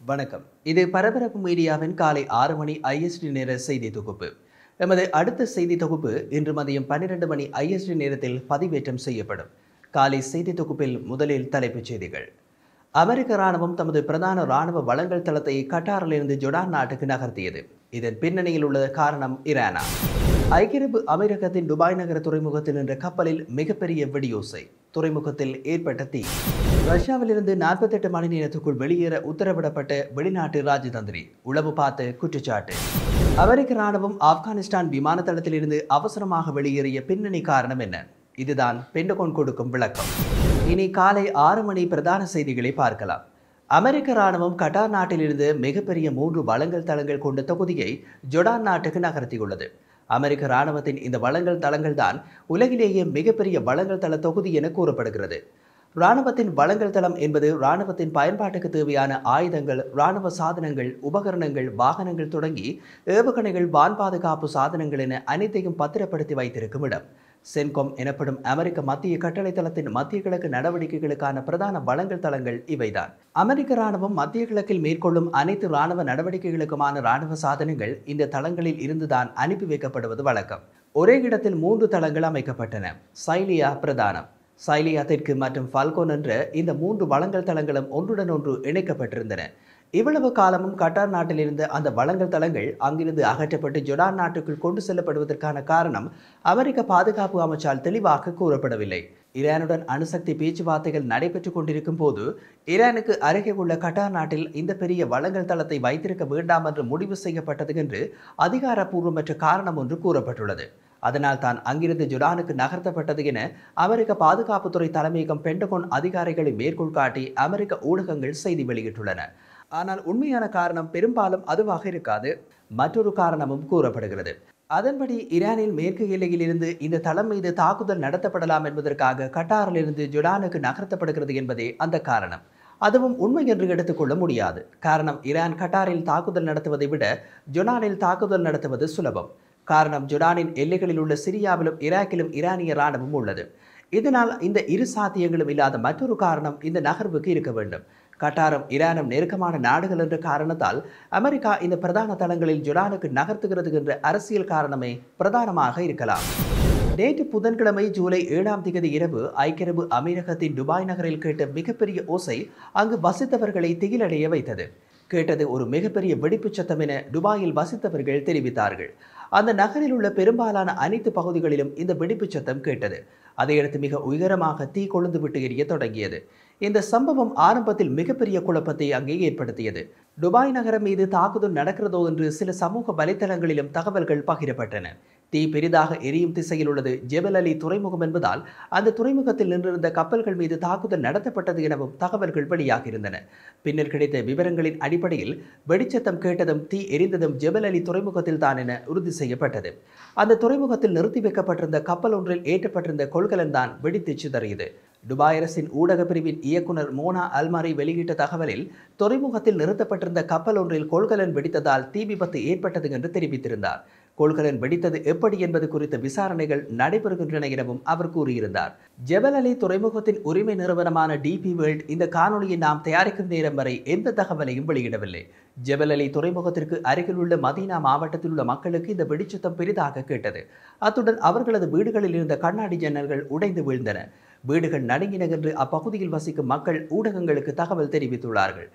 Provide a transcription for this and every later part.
வணக்கம் இது பரபரப்பு மீடியாவின் காலை ஆறு மணி ஐஎஸ்டி நேர செய்தி தொகுப்பு எமது அடுத்த செய்தி தொகுப்பு இன்று மதியம் பன்னிரண்டு மணி ஐஎஸ்டி நேரத்தில் பதிவேற்றம் செய்யப்படும் காலை செய்தி தொகுப்பில் முதலில் தலைப்புச் செய்திகள் அமெரிக்க ராணுவம் தமது பிரதான ராணுவ வளங்கள் தளத்தை கட்டாரிலிருந்து ஜொர்டான் நாட்டுக்கு நகர்த்தியது இதன் பின்னணியில் உள்ள காரணம் ஈரானா ஐக்கிய அரபு அமீரகத்தின் துபாய் நகர துறைமுகத்தில் நின்ற கப்பலில் மிகப்பெரிய வெடியோசை துறைமுகத்தில் ஏற்பட்ட தீ ரஷ்யாவிலிருந்து நாற்பத்தெட்டு மணி நேரத்துக்குள் வெளியேற உத்தரவிடப்பட்ட வெளிநாட்டு ராஜதந்திரி உளவு பார்த்து குற்றச்சாட்டு அமெரிக்க ராணுவம் ஆப்கானிஸ்தான் விமான தளத்திலிருந்து அவசரமாக வெளியேறிய பின்னணி காரணம் என்ன இதுதான் பெண்டகோன் கொடுக்கும் விளக்கம் இனி காலை ஆறு மணி பிரதான செய்திகளை பார்க்கலாம் அமெரிக்க ராணுவம் கட்டார் நாட்டிலிருந்து மிகப்பெரிய மூன்று வளங்கள் தளங்கள் கொண்ட தொகுதியை ஜொர்டான் நாட்டுக்கு நகர்த்தியுள்ளது அமெரிக்க ராணுவத்தின் இந்த வளங்கள் தளங்கள் தான் உலகிலேயே மிகப்பெரிய வளங்கள் தள தொகுதி என கூறப்படுகிறது இராணுவத்தின் வளங்கள் தளம் என்பது இராணுவத்தின் பயன்பாட்டுக்கு தேவையான ஆயுதங்கள் இராணுவ சாதனங்கள் உபகரணங்கள் வாகனங்கள் தொடங்கி ஏவுகணைகள் வான் பாதுகாப்பு சாதனங்கள் என அனைத்தையும் பத்திரப்படுத்தி வைத்திருக்கும் இடம் சென்கொம் எனப்படும் அமெரிக்க மத்திய கட்டளை தளத்தின் மத்திய கிழக்கு நடவடிக்கைகளுக்கான பிரதான வளங்கள் தளங்கள் இவைதான் அமெரிக்க ராணுவம் மத்திய கிழக்கில் மேற்கொள்ளும் அனைத்து ராணுவ நடவடிக்கைகளுக்குமான ராணுவ சாதனங்கள் இந்த தளங்களில் இருந்துதான் அனுப்பி வைக்கப்படுவது வழக்கம் ஒரே இடத்தில் மூன்று தளங்கள் அமைக்கப்பட்டன சைலியா பிரதானம் சைலியா தெற்கு மற்றும் ஃபால்கோன் என்ற இந்த மூன்று வளங்கள் தளங்களும் ஒன்றுடன் ஒன்று இணைக்கப்பட்டிருந்தன இவ்வளவு காலமும் கட்டார் நாட்டிலிருந்து அந்த வளங்கள் தளங்கள் அங்கிருந்து அகற்றப்பட்டு ஜொர்டான் நாட்டுக்குள் கொண்டு செல்லப்படுவதற்கான காரணம் அமெரிக்க பாதுகாப்பு அமைச்சால் தெளிவாக கூறப்படவில்லை ஈரானுடன் அணுசக்தி பேச்சுவார்த்தைகள் நடைபெற்றுக் கொண்டிருக்கும் போது ஈரானுக்கு அருகே உள்ள கட்டார் நாட்டில் இந்த பெரிய வளங்கள் தளத்தை வைத்திருக்க வேண்டாம் என்று முடிவு செய்யப்பட்டது என்று அதிகாரப்பூர்வமற்ற காரணம் ஒன்று கூறப்பட்டுள்ளது அதனால் தான் அங்கிருந்து ஜொர்டானுக்கு நகர்த்தப்பட்டது என அமெரிக்க பாதுகாப்புத்துறை தலைமையகம் பென்டகோன் அதிகாரிகளை மேற்கோள் காட்டி அமெரிக்க ஊடகங்கள் செய்தி வெளியிட்டுள்ளன ஆனால் உண்மையான காரணம் பெரும்பாலும் அதுவாக இருக்காது மற்றொரு காரணமும் கூறப்படுகிறது அதன்படி ஈரானின் மேற்கு எல்லையில் இருந்து இந்த தளம் மீது தாக்குதல் நடத்தப்படலாம் என்பதற்காக கட்டாரிலிருந்து ஜொர்டானுக்கு நகர்த்தப்படுகிறது என்பதே அந்த காரணம் அதுவும் உண்மை என்று எடுத்துக்கொள்ள முடியாது காரணம் ஈரான் கட்டாரில் தாக்குதல் நடத்துவதை விட ஜொர்டானில் தாக்குதல் நடத்துவது சுலபம் காரணம் ஜொர்டானின் எல்லைகளில் உள்ள சிரியாவிலும் ஈராக்கிலும் ஈரானிய இராணுவம் உள்ளது இதனால் இந்த இரு சாத்தியங்களும் இல்லாத மற்றொரு காரணம் இந்த நகர்வுக்கு இருக்க வேண்டும் கட்டாரம் ஈரானும் நெருக்கமான நாடுகள் என்ற காரணத்தால் அமெரிக்கா இந்த பிரதான தளங்களில் ஜொர்டானுக்கு நகர்த்துகிறது என்ற அரசியல் காரணமே பிரதானமாக இருக்கலாம் நேற்று புதன்கிழமை ஜூலை ஏழாம் தேதி இரவு ஐக்கிய அரபு அமீரகத்தின் துபாய் நகரில் கேட்ட மிகப்பெரிய ஓசை அங்கு வசித்தவர்களை திகிலடைய வைத்தது கேட்டது ஒரு மிகப்பெரிய வெடிப்புச் சத்தம் என துபாயில் வசித்தவர்கள் தெரிவித்தார்கள் அந்த நகரில் உள்ள பெரும்பாலான அனைத்து பகுதிகளிலும் இந்த வெடிப்புச் சத்தம் கேட்டது அதையடுத்து மிக உயரமாக தீ கொழுந்து விட்டு எரிய தொடங்கியது இந்த சம்பவம் ஆரம்பத்தில் மிகப்பெரிய குழப்பத்தை அங்கே ஏற்படுத்தியது துபாய் நகரம் மீது தாக்குதல் நடக்கிறதோ என்று சில சமூக வலைத்தளங்களிலும் தகவல்கள் பகிரப்பட்டன தீ பெரிதாக எரியும் திசையில் உள்ளது ஜெபல் அலி துறைமுகம் என்பதால் அந்த துறைமுகத்தில் நின்றிருந்த கப்பல்கள் மீது தாக்குதல் நடத்தப்பட்டது எனவும் தகவல்கள் வெளியாகியிருந்தன பின்னர் கிடைத்த விவரங்களின் அடிப்படையில் வெடிச்சத்தம் கேட்டதும் தீ எரிந்ததும் ஜெபல் அலி துறைமுகத்தில் தான் என உறுதி செய்யப்பட்டது அந்த துறைமுகத்தில் நிறுத்தி வைக்கப்பட்டிருந்த கப்பல் ஒன்றில் ஏற்றப்பட்டிருந்த கொள்கலன் தான் வெடித்து சிதறியது துபாய் அரசின் ஊடக பிரிவின் இயக்குனர் மோனா அல்மாரி வெளியிட்ட தகவலில் துறைமுகத்தில் நிறுத்தப்பட்டிருந்த கப்பல் ஒன்றில் கொள்கலன் வெடித்ததால் தீ விபத்து ஏற்பட்டது என்று தெரிவித்திருந்தார் கொள்கலன் வெடித்தது எப்படி என்பது குறித்த விசாரணைகள் நடைபெறுகின்றன எனவும் அவர் கூறியிருந்தார் ஜெபல் அலி துறைமுகத்தின் உரிமை நிறுவனமான டிபி வேர்ல்ட் இந்த காணொலியை நாம் தயாரிக்கும் நேரம் வரை எந்த தகவலையும் வெளியிடவில்லை ஜெபல் அலி துறைமுகத்திற்கு அருகில் உள்ள மதீனா மாவட்டத்தில் உள்ள மக்களுக்கு இந்த வெடிச்சத்தம் பெரிதாக கேட்டது அத்துடன் அவர்களது வீடுகளில் இருந்த கண்ணாடி ஜன்னல்கள் உடைந்து வீழ்ந்தன வீடுகள் நடுங்கின என்று அப்பகுதியில் வசிக்கும் மக்கள் ஊடகங்களுக்கு தகவல் தெரிவித்துள்ளார்கள்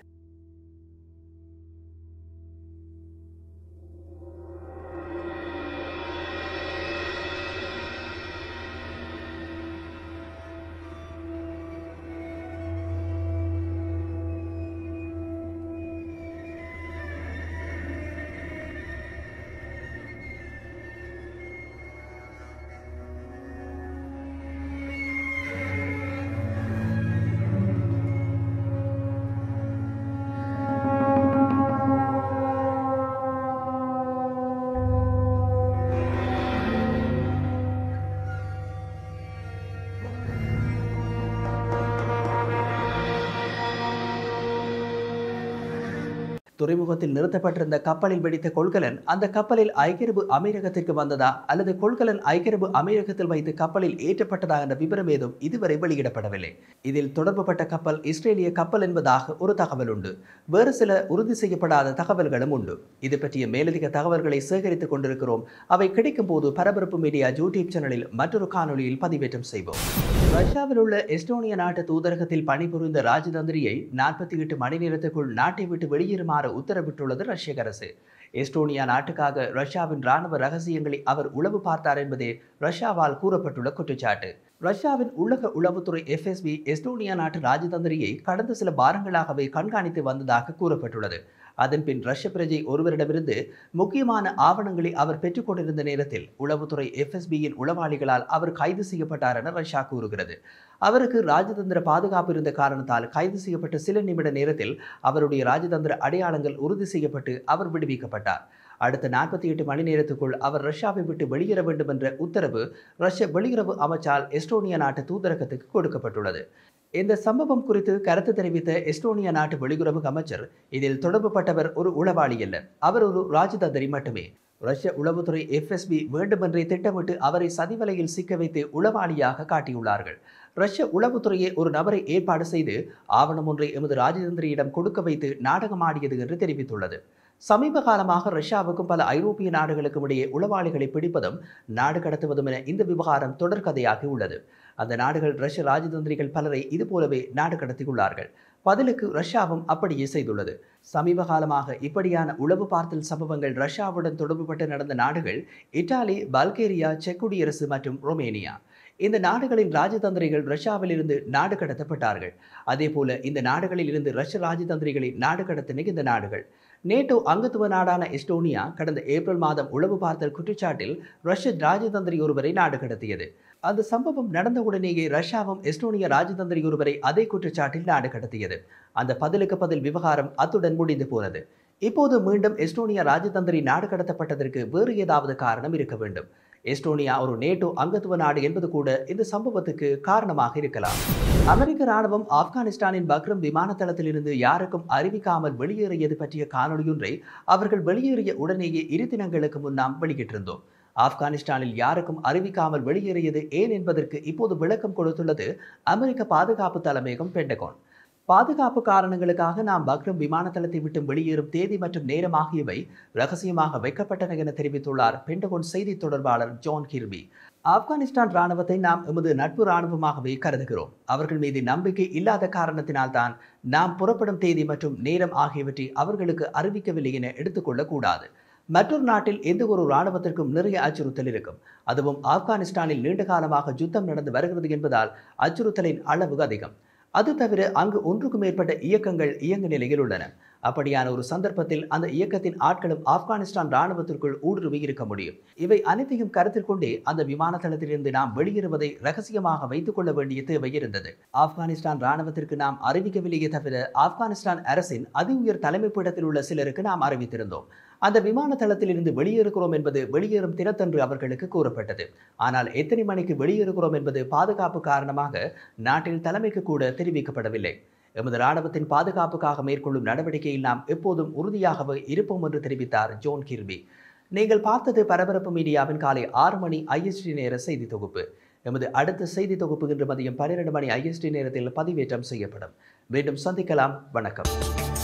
துறைமுகத்தில் நிறுத்தப்பட்டிருந்த கப்பலில் வெடித்த கொள்கலன் அந்த கப்பலில் ஐக்கிய அரபு அமீரகத்திற்கு வந்ததா அல்லது கொள்கலன் ஐக்கிய அரபு அமீரகத்தில் வைத்து கப்பலில் ஏற்றப்பட்டதா என்ற விவரம் ஏதும் இதுவரை வெளியிடப்படவில்லை இதில் தொடர்புபட்ட கப்பல் இஸ்ரேலிய கப்பல் என்பதாக ஒரு தகவல் உண்டு வேறு சில உறுதி செய்யப்படாத தகவல்களும் உண்டு இது பற்றிய மேலதிக தகவல்களை சேகரித்துக் கொண்டிருக்கிறோம் அவை கிடைக்கும் போது பரபரப்பு மீடியா யூடியூப் சேனலில் மற்றொரு காணொளியில் பதிவேற்றம் செய்வோம் ரஷ்யாவில் உள்ள எஸ்டோனிய நாட்டு தூதரகத்தில் பணிபுரிந்த ராஜதந்திரியை நாற்பத்தி எட்டு மணி நேரத்துக்குள் நாட்டை விட்டு வெளியேறுமாறு உத்தரவிட்டுள்ளது ரஷ்ய அரசு எஸ்டோனியா நாட்டுக்காக ரஷ்யாவின் ராணுவ ரகசியங்களை அவர் உளவு பார்த்தார் என்பதே ரஷ்யாவால் கூறப்பட்டுள்ள குற்றச்சாட்டு ரஷ்யாவின் உள்ளக உளவுத்துறை எஃப்எஸ்பி எஸ்டோனியா நாட்டு ராஜதந்திரியை கடந்த சில வாரங்களாகவே கண்காணித்து வந்ததாக கூறப்பட்டுள்ளது அதன்பின் ரஷ்ய பிரஜை ஒருவரிடமிருந்து முக்கியமான ஆவணங்களை அவர் பெற்றுக்கொண்டிருந்த நேரத்தில் உளவுத்துறை எஃப்எஸ்பியின் உளவாளிகளால் அவர் கைது செய்யப்பட்டார் என ரஷ்யா கூறுகிறது அவருக்கு ராஜதந்திர பாதுகாப்பு இருந்த காரணத்தால் கைது செய்யப்பட்ட சில நிமிட நேரத்தில் அவருடைய ராஜதந்திர அடையாளங்கள் உறுதி செய்யப்பட்டு அவர் விடுவிக்கப்பட்டார் அடுத்த நாற்பத்தி எட்டு மணி நேரத்துக்குள் அவர் ரஷ்யாவை விட்டு வெளியேற வேண்டும் என்ற உத்தரவு ரஷ்ய வெளியுறவு அமைச்சால் எஸ்டோனியா நாட்டு தூதரகத்துக்கு கொடுக்கப்பட்டுள்ளது இந்த சம்பவம் குறித்து கருத்து தெரிவித்த எஸ்டோனியா நாட்டு வெளியுறவு அமைச்சர் இதில் தொடர்புபட்டவர் ஒரு உளவாளி அல்ல அவர் ஒரு ராஜதந்திரி மட்டுமே ரஷ்ய உளவுத்துறை எஃப்எஸ்பி வேண்டுமென்றே திட்டமிட்டு அவரை சதிவலையில் சிக்க வைத்து உளவாளியாக காட்டியுள்ளார்கள் ரஷ்ய உளவுத்துறையே ஒரு நபரை ஏற்பாடு செய்து ஆவணம் ஒன்றை எமது ராஜதந்திரியிடம் கொடுக்க வைத்து நாடகமாடியது என்று தெரிவித்துள்ளது சமீப காலமாக ரஷ்யாவுக்கும் பல ஐரோப்பிய நாடுகளுக்கும் இடையே உளவாளிகளை பிடிப்பதும் நாடு கடத்துவதும் என இந்த விவகாரம் தொடர்கதையாகி உள்ளது அந்த நாடுகள் ரஷ்ய ராஜதந்திரிகள் பலரை இதுபோலவே நாடு கடத்தியுள்ளார்கள் பதிலுக்கு ரஷ்யாவும் அப்படியே செய்துள்ளது சமீப காலமாக இப்படியான உளவு பார்த்தல் சம்பவங்கள் ரஷ்யாவுடன் தொடர்புபட்டு நடந்த நாடுகள் இத்தாலி பல்கேரியா செக் குடியரசு மற்றும் ரொமேனியா இந்த நாடுகளின் ராஜதந்திரிகள் ரஷ்யாவில் இருந்து நாடு கடத்தப்பட்டார்கள் அதே போல இந்த நாடுகளில் இருந்து ரஷ்ய ராஜதந்திரிகளை நாடு கடத்தின இந்த நாடுகள் நேட்டோ அங்கத்துவ நாடான எஸ்டோனியா கடந்த ஏப்ரல் மாதம் உளவு பார்த்தல் குற்றச்சாட்டில் ரஷ்ய ராஜதந்திரி ஒருவரை நாடு கடத்தியது அந்த சம்பவம் நடந்தவுடனேயே ரஷ்யாவும் எஸ்டோனிய ராஜதந்திரி ஒருவரை அதே குற்றச்சாட்டில் நாடு கடத்தியது அந்த பதிலுக்கு பதில் விவகாரம் அத்துடன் முடிந்து போனது இப்போது மீண்டும் எஸ்டோனியா ராஜதந்திரி நாடு கடத்தப்பட்டதற்கு வேறு ஏதாவது காரணம் இருக்க வேண்டும் எஸ்டோனியா ஒரு நேட்டோ அங்கத்துவ நாடு என்பது கூட இந்த சம்பவத்துக்கு காரணமாக இருக்கலாம் அமெரிக்க ராணுவம் ஆப்கானிஸ்தானின் பக்ரம் விமான தளத்திலிருந்து யாருக்கும் அறிவிக்காமல் வெளியேறியது பற்றிய காணொலியொன்றை அவர்கள் வெளியேறிய உடனேயே இரு தினங்களுக்கு முன்னாம் வெளியிட்டிருந்தோம் ஆப்கானிஸ்தானில் யாருக்கும் அறிவிக்காமல் வெளியேறியது ஏன் என்பதற்கு இப்போது விளக்கம் கொடுத்துள்ளது அமெரிக்க பாதுகாப்பு தலைமையகம் பெண்டகோன் பாதுகாப்பு காரணங்களுக்காக நாம் பக்ரம் விமான தளத்தை விட்டு வெளியேறும் தேதி மற்றும் நேரம் ஆகியவை ரகசியமாக வைக்கப்பட்டன என தெரிவித்துள்ளார் பெண்டகோன் செய்தி தொடர்பாளர் ஜான் கிர்பி ஆப்கானிஸ்தான் ராணுவத்தை நாம் எமது நட்பு ராணுவமாகவே கருதுகிறோம் அவர்கள் மீது நம்பிக்கை இல்லாத காரணத்தினால்தான் நாம் புறப்படும் தேதி மற்றும் நேரம் ஆகியவற்றை அவர்களுக்கு அறிவிக்கவில்லை என எடுத்துக்கொள்ளக்கூடாது மற்றொரு நாட்டில் எந்த ஒரு இராணுவத்திற்கும் நிறைய அச்சுறுத்தல் இருக்கும் அதுவும் ஆப்கானிஸ்தானில் நீண்ட காலமாக யுத்தம் நடந்து வருகிறது என்பதால் அச்சுறுத்தலின் அளவு அதிகம் அது தவிர அங்கு ஒன்றுக்கும் மேற்பட்ட இயக்கங்கள் இயங்கு நிலையில் உள்ளன அப்படியான ஒரு சந்தர்ப்பத்தில் அந்த இயக்கத்தின் ஆட்களும் ஆப்கானிஸ்தான் ராணுவத்திற்குள் ஊடுருவி இருக்க முடியும் இவை அனைத்தையும் கருத்தில் கொண்டே அந்த விமான தளத்திலிருந்து நாம் வெளியேறுவதை ரகசியமாக வைத்துக் கொள்ள வேண்டிய தேவை இருந்தது ஆப்கானிஸ்தான் ராணுவத்திற்கு நாம் அறிவிக்கவில்லையே தவிர ஆப்கானிஸ்தான் அரசின் அதி உயர் தலைமைப்பிடத்தில் உள்ள சிலருக்கு நாம் அறிவித்திருந்தோம் அந்த விமான தளத்தில் இருந்து வெளியேறுகிறோம் என்பது வெளியேறும் தினத்தன்று அவர்களுக்கு கூறப்பட்டது ஆனால் எத்தனை மணிக்கு வெளியேறுகிறோம் என்பது பாதுகாப்பு காரணமாக நாட்டில் தலைமைக்கு கூட தெரிவிக்கப்படவில்லை எமது ராணுவத்தின் பாதுகாப்புக்காக மேற்கொள்ளும் நடவடிக்கையில் நாம் எப்போதும் உறுதியாகவே இருப்போம் என்று தெரிவித்தார் ஜோன் கிர்பி நீங்கள் பார்த்தது பரபரப்பு மீடியாவின் காலை ஆறு மணி ஐஎஸ்டி நேர செய்தி தொகுப்பு எமது அடுத்த செய்தி தொகுப்பு இன்று மதியம் பன்னிரண்டு மணி ஐஎஸ்டி நேரத்தில் பதிவேற்றம் செய்யப்படும் மீண்டும் சந்திக்கலாம் வணக்கம்